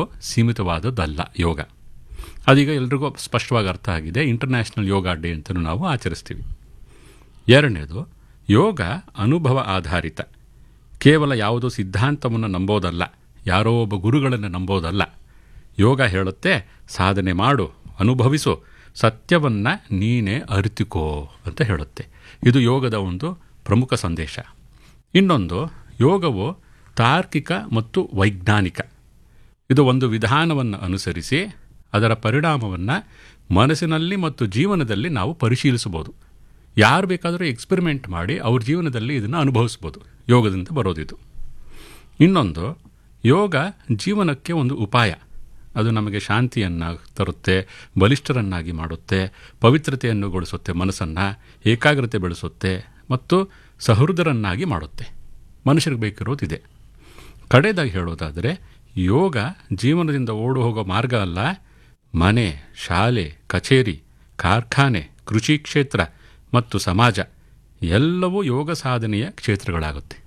ಸೀಮಿತವಾದದ್ದಲ್ಲ ಯೋಗ ಅದೀಗ ಎಲ್ರಿಗೂ ಸ್ಪಷ್ಟವಾಗಿ ಅರ್ಥ ಆಗಿದೆ ಇಂಟರ್ನ್ಯಾಷನಲ್ ಯೋಗ ಡೇ ಅಂತಲೂ ನಾವು ಆಚರಿಸ್ತೀವಿ ಎರಡನೇದು ಯೋಗ ಅನುಭವ ಆಧಾರಿತ ಕೇವಲ ಯಾವುದೋ ಸಿದ್ಧಾಂತವನ್ನು ನಂಬೋದಲ್ಲ ಯಾರೋ ಒಬ್ಬ ಗುರುಗಳನ್ನು ನಂಬೋದಲ್ಲ ಯೋಗ ಹೇಳುತ್ತೆ ಸಾಧನೆ ಮಾಡು ಅನುಭವಿಸು ಸತ್ಯವನ್ನು ನೀನೇ ಅರಿತುಕೋ ಅಂತ ಹೇಳುತ್ತೆ ಇದು ಯೋಗದ ಒಂದು ಪ್ರಮುಖ ಸಂದೇಶ ಇನ್ನೊಂದು ಯೋಗವು ತಾರ್ಕಿಕ ಮತ್ತು ವೈಜ್ಞಾನಿಕ ಇದು ಒಂದು ವಿಧಾನವನ್ನು ಅನುಸರಿಸಿ ಅದರ ಪರಿಣಾಮವನ್ನು ಮನಸ್ಸಿನಲ್ಲಿ ಮತ್ತು ಜೀವನದಲ್ಲಿ ನಾವು ಪರಿಶೀಲಿಸಬಹುದು ಯಾರು ಬೇಕಾದರೂ ಎಕ್ಸ್ಪೆರಿಮೆಂಟ್ ಮಾಡಿ ಅವ್ರ ಜೀವನದಲ್ಲಿ ಇದನ್ನು ಅನುಭವಿಸ್ಬೋದು ಯೋಗದಿಂದ ಬರೋದಿದು ಇನ್ನೊಂದು ಯೋಗ ಜೀವನಕ್ಕೆ ಒಂದು ಉಪಾಯ ಅದು ನಮಗೆ ಶಾಂತಿಯನ್ನು ತರುತ್ತೆ ಬಲಿಷ್ಠರನ್ನಾಗಿ ಮಾಡುತ್ತೆ ಪವಿತ್ರತೆಯನ್ನು ಗೊಳಿಸುತ್ತೆ ಮನಸ್ಸನ್ನು ಏಕಾಗ್ರತೆ ಬೆಳೆಸುತ್ತೆ ಮತ್ತು ಸಹೃದರನ್ನಾಗಿ ಮಾಡುತ್ತೆ ಮನುಷ್ಯರಿಗೆ ಬೇಕಿರೋದಿದೆ ಕಡೆದಾಗಿ ಹೇಳೋದಾದರೆ ಯೋಗ ಜೀವನದಿಂದ ಓಡು ಹೋಗೋ ಮಾರ್ಗ ಅಲ್ಲ ಮನೆ ಶಾಲೆ ಕಚೇರಿ ಕಾರ್ಖಾನೆ ಕೃಷಿ ಕ್ಷೇತ್ರ ಮತ್ತು ಸಮಾಜ ಎಲ್ಲವೂ ಯೋಗ ಸಾಧನೆಯ ಕ್ಷೇತ್ರಗಳಾಗುತ್ತೆ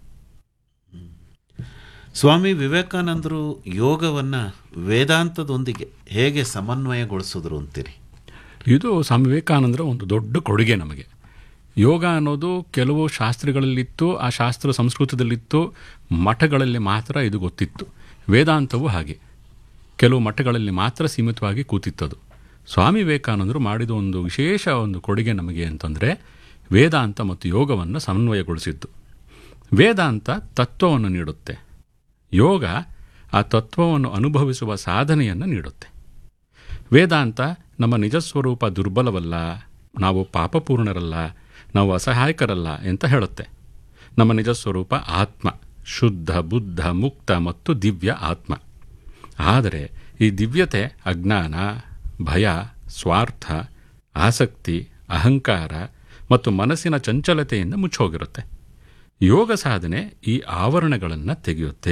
ಸ್ವಾಮಿ ವಿವೇಕಾನಂದರು ಯೋಗವನ್ನು ವೇದಾಂತದೊಂದಿಗೆ ಹೇಗೆ ಸಮನ್ವಯಗೊಳಿಸಿದ್ರು ಅಂತೀರಿ ಇದು ಸ್ವಾಮಿ ವಿವೇಕಾನಂದರ ಒಂದು ದೊಡ್ಡ ಕೊಡುಗೆ ನಮಗೆ ಯೋಗ ಅನ್ನೋದು ಕೆಲವು ಶಾಸ್ತ್ರಗಳಲ್ಲಿತ್ತು ಆ ಶಾಸ್ತ್ರ ಸಂಸ್ಕೃತದಲ್ಲಿತ್ತು ಮಠಗಳಲ್ಲಿ ಮಾತ್ರ ಇದು ಗೊತ್ತಿತ್ತು ವೇದಾಂತವು ಹಾಗೆ ಕೆಲವು ಮಠಗಳಲ್ಲಿ ಮಾತ್ರ ಸೀಮಿತವಾಗಿ ಕೂತಿತ್ತದು ಸ್ವಾಮಿ ವಿವೇಕಾನಂದರು ಮಾಡಿದ ಒಂದು ವಿಶೇಷ ಒಂದು ಕೊಡುಗೆ ನಮಗೆ ಅಂತಂದರೆ ವೇದಾಂತ ಮತ್ತು ಯೋಗವನ್ನು ಸಮನ್ವಯಗೊಳಿಸಿದ್ದು ವೇದಾಂತ ತತ್ವವನ್ನು ನೀಡುತ್ತೆ ಯೋಗ ಆ ತತ್ವವನ್ನು ಅನುಭವಿಸುವ ಸಾಧನೆಯನ್ನು ನೀಡುತ್ತೆ ವೇದಾಂತ ನಮ್ಮ ನಿಜಸ್ವರೂಪ ದುರ್ಬಲವಲ್ಲ ನಾವು ಪಾಪಪೂರ್ಣರಲ್ಲ ನಾವು ಅಸಹಾಯಕರಲ್ಲ ಅಂತ ಹೇಳುತ್ತೆ ನಮ್ಮ ನಿಜಸ್ವರೂಪ ಆತ್ಮ ಶುದ್ಧ ಬುದ್ಧ ಮುಕ್ತ ಮತ್ತು ದಿವ್ಯ ಆತ್ಮ ಆದರೆ ಈ ದಿವ್ಯತೆ ಅಜ್ಞಾನ ಭಯ ಸ್ವಾರ್ಥ ಆಸಕ್ತಿ ಅಹಂಕಾರ ಮತ್ತು ಮನಸ್ಸಿನ ಚಂಚಲತೆಯಿಂದ ಮುಚ್ಚೋಗಿರುತ್ತೆ ಯೋಗ ಸಾಧನೆ ಈ ಆವರಣಗಳನ್ನು ತೆಗೆಯುತ್ತೆ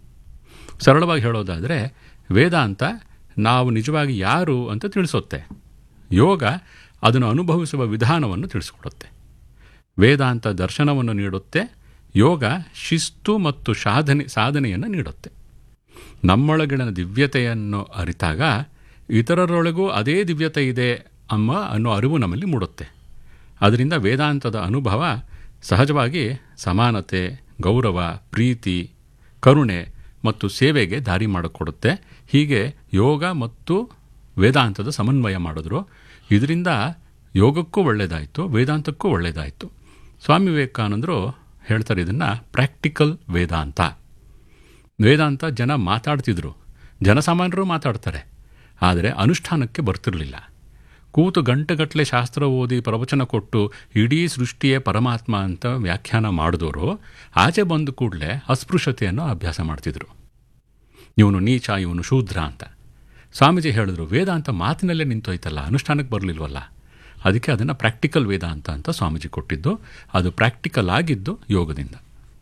ಸರಳವಾಗಿ ಹೇಳೋದಾದರೆ ವೇದಾಂತ ನಾವು ನಿಜವಾಗಿ ಯಾರು ಅಂತ ತಿಳಿಸುತ್ತೆ ಯೋಗ ಅದನ್ನು ಅನುಭವಿಸುವ ವಿಧಾನವನ್ನು ತಿಳಿಸಿಕೊಡುತ್ತೆ ವೇದಾಂತ ದರ್ಶನವನ್ನು ನೀಡುತ್ತೆ ಯೋಗ ಶಿಸ್ತು ಮತ್ತು ಸಾಧನೆ ಸಾಧನೆಯನ್ನು ನೀಡುತ್ತೆ ನಮ್ಮೊಳಗಿನ ದಿವ್ಯತೆಯನ್ನು ಅರಿತಾಗ ಇತರರೊಳಗೂ ಅದೇ ದಿವ್ಯತೆ ಇದೆ ಅಮ್ಮ ಅನ್ನೋ ಅರಿವು ನಮ್ಮಲ್ಲಿ ಮೂಡುತ್ತೆ ಅದರಿಂದ ವೇದಾಂತದ ಅನುಭವ ಸಹಜವಾಗಿ ಸಮಾನತೆ ಗೌರವ ಪ್ರೀತಿ ಕರುಣೆ ಮತ್ತು ಸೇವೆಗೆ ದಾರಿ ಮಾಡಿಕೊಡುತ್ತೆ ಹೀಗೆ ಯೋಗ ಮತ್ತು ವೇದಾಂತದ ಸಮನ್ವಯ ಮಾಡಿದ್ರು ಇದರಿಂದ ಯೋಗಕ್ಕೂ ಒಳ್ಳೆಯದಾಯಿತು ವೇದಾಂತಕ್ಕೂ ಒಳ್ಳೆಯದಾಯಿತು ಸ್ವಾಮಿ ವಿವೇಕಾನಂದರು ಹೇಳ್ತಾರೆ ಇದನ್ನು ಪ್ರಾಕ್ಟಿಕಲ್ ವೇದಾಂತ ವೇದಾಂತ ಜನ ಮಾತಾಡ್ತಿದ್ರು ಜನಸಾಮಾನ್ಯರು ಮಾತಾಡ್ತಾರೆ ಆದರೆ ಅನುಷ್ಠಾನಕ್ಕೆ ಬರ್ತಿರಲಿಲ್ಲ ಕೂತು ಗಂಟೆಗಟ್ಟಲೆ ಶಾಸ್ತ್ರ ಓದಿ ಪ್ರವಚನ ಕೊಟ್ಟು ಇಡೀ ಸೃಷ್ಟಿಯೇ ಪರಮಾತ್ಮ ಅಂತ ವ್ಯಾಖ್ಯಾನ ಮಾಡಿದವರು ಆಚೆ ಬಂದ ಕೂಡಲೇ ಅಸ್ಪೃಶ್ಯತೆಯನ್ನು ಅಭ್ಯಾಸ ಮಾಡ್ತಿದ್ರು ಇವನು ನೀಚ ಇವನು ಶೂದ್ರ ಅಂತ ಸ್ವಾಮೀಜಿ ಹೇಳಿದ್ರು ವೇದಾಂತ ಮಾತಿನಲ್ಲೇ ನಿಂತೋಯ್ತಲ್ಲ ಅನುಷ್ಠಾನಕ್ಕೆ ಬರಲಿಲ್ವಲ್ಲ ಅದಕ್ಕೆ ಅದನ್ನು ಪ್ರಾಕ್ಟಿಕಲ್ ವೇದಾಂತ ಅಂತ ಸ್ವಾಮೀಜಿ ಕೊಟ್ಟಿದ್ದು ಅದು ಪ್ರಾಕ್ಟಿಕಲ್ ಆಗಿದ್ದು ಯೋಗದಿಂದ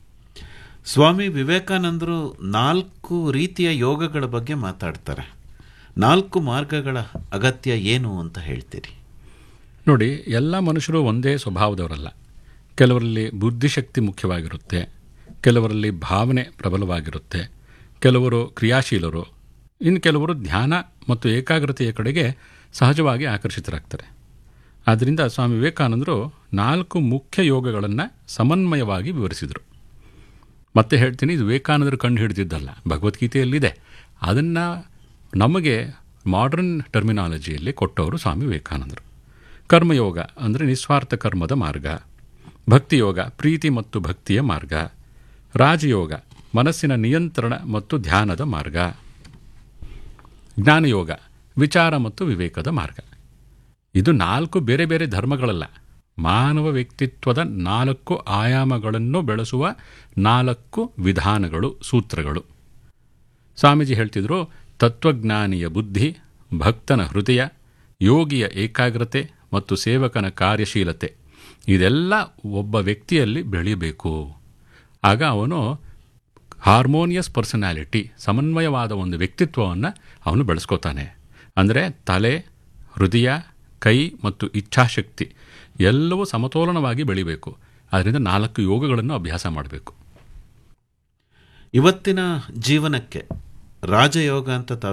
ಸ್ವಾಮಿ ವಿವೇಕಾನಂದರು ನಾಲ್ಕು ರೀತಿಯ ಯೋಗಗಳ ಬಗ್ಗೆ ಮಾತಾಡ್ತಾರೆ ನಾಲ್ಕು ಮಾರ್ಗಗಳ ಅಗತ್ಯ ಏನು ಅಂತ ಹೇಳ್ತೀರಿ ನೋಡಿ ಎಲ್ಲ ಮನುಷ್ಯರು ಒಂದೇ ಸ್ವಭಾವದವರಲ್ಲ ಕೆಲವರಲ್ಲಿ ಬುದ್ಧಿಶಕ್ತಿ ಮುಖ್ಯವಾಗಿರುತ್ತೆ ಕೆಲವರಲ್ಲಿ ಭಾವನೆ ಪ್ರಬಲವಾಗಿರುತ್ತೆ ಕೆಲವರು ಕ್ರಿಯಾಶೀಲರು ಇನ್ನು ಕೆಲವರು ಧ್ಯಾನ ಮತ್ತು ಏಕಾಗ್ರತೆಯ ಕಡೆಗೆ ಸಹಜವಾಗಿ ಆಕರ್ಷಿತರಾಗ್ತಾರೆ ಆದ್ದರಿಂದ ಸ್ವಾಮಿ ವಿವೇಕಾನಂದರು ನಾಲ್ಕು ಮುಖ್ಯ ಯೋಗಗಳನ್ನು ಸಮನ್ವಯವಾಗಿ ವಿವರಿಸಿದರು ಮತ್ತೆ ಹೇಳ್ತೀನಿ ಇದು ವಿವೇಕಾನಂದರು ಕಂಡು ಹಿಡಿದಿದ್ದಲ್ಲ ಭಗವದ್ಗೀತೆಯಲ್ಲಿದೆ ಅದನ್ನು ನಮಗೆ ಮಾಡರ್ನ್ ಟರ್ಮಿನಾಲಜಿಯಲ್ಲಿ ಕೊಟ್ಟವರು ಸ್ವಾಮಿ ವಿವೇಕಾನಂದರು ಕರ್ಮಯೋಗ ಅಂದರೆ ನಿಸ್ವಾರ್ಥ ಕರ್ಮದ ಮಾರ್ಗ ಭಕ್ತಿಯೋಗ ಪ್ರೀತಿ ಮತ್ತು ಭಕ್ತಿಯ ಮಾರ್ಗ ರಾಜಯೋಗ ಮನಸ್ಸಿನ ನಿಯಂತ್ರಣ ಮತ್ತು ಧ್ಯಾನದ ಮಾರ್ಗ ಜ್ಞಾನಯೋಗ ವಿಚಾರ ಮತ್ತು ವಿವೇಕದ ಮಾರ್ಗ ಇದು ನಾಲ್ಕು ಬೇರೆ ಬೇರೆ ಧರ್ಮಗಳಲ್ಲ ಮಾನವ ವ್ಯಕ್ತಿತ್ವದ ನಾಲ್ಕು ಆಯಾಮಗಳನ್ನು ಬೆಳೆಸುವ ನಾಲ್ಕು ವಿಧಾನಗಳು ಸೂತ್ರಗಳು ಸ್ವಾಮೀಜಿ ಹೇಳ್ತಿದ್ರು ತತ್ವಜ್ಞಾನಿಯ ಬುದ್ಧಿ ಭಕ್ತನ ಹೃದಯ ಯೋಗಿಯ ಏಕಾಗ್ರತೆ ಮತ್ತು ಸೇವಕನ ಕಾರ್ಯಶೀಲತೆ ಇದೆಲ್ಲ ಒಬ್ಬ ವ್ಯಕ್ತಿಯಲ್ಲಿ ಬೆಳೆಯಬೇಕು ಆಗ ಅವನು ಹಾರ್ಮೋನಿಯಸ್ ಪರ್ಸನಾಲಿಟಿ ಸಮನ್ವಯವಾದ ಒಂದು ವ್ಯಕ್ತಿತ್ವವನ್ನು ಅವನು ಬೆಳೆಸ್ಕೋತಾನೆ ಅಂದರೆ ತಲೆ ಹೃದಯ ಕೈ ಮತ್ತು ಇಚ್ಛಾಶಕ್ತಿ ಎಲ್ಲವೂ ಸಮತೋಲನವಾಗಿ ಬೆಳಿಬೇಕು ಅದರಿಂದ ನಾಲ್ಕು ಯೋಗಗಳನ್ನು ಅಭ್ಯಾಸ ಮಾಡಬೇಕು ಇವತ್ತಿನ ಜೀವನಕ್ಕೆ ರಾಜಯೋಗ ಅಂತ ತಾವು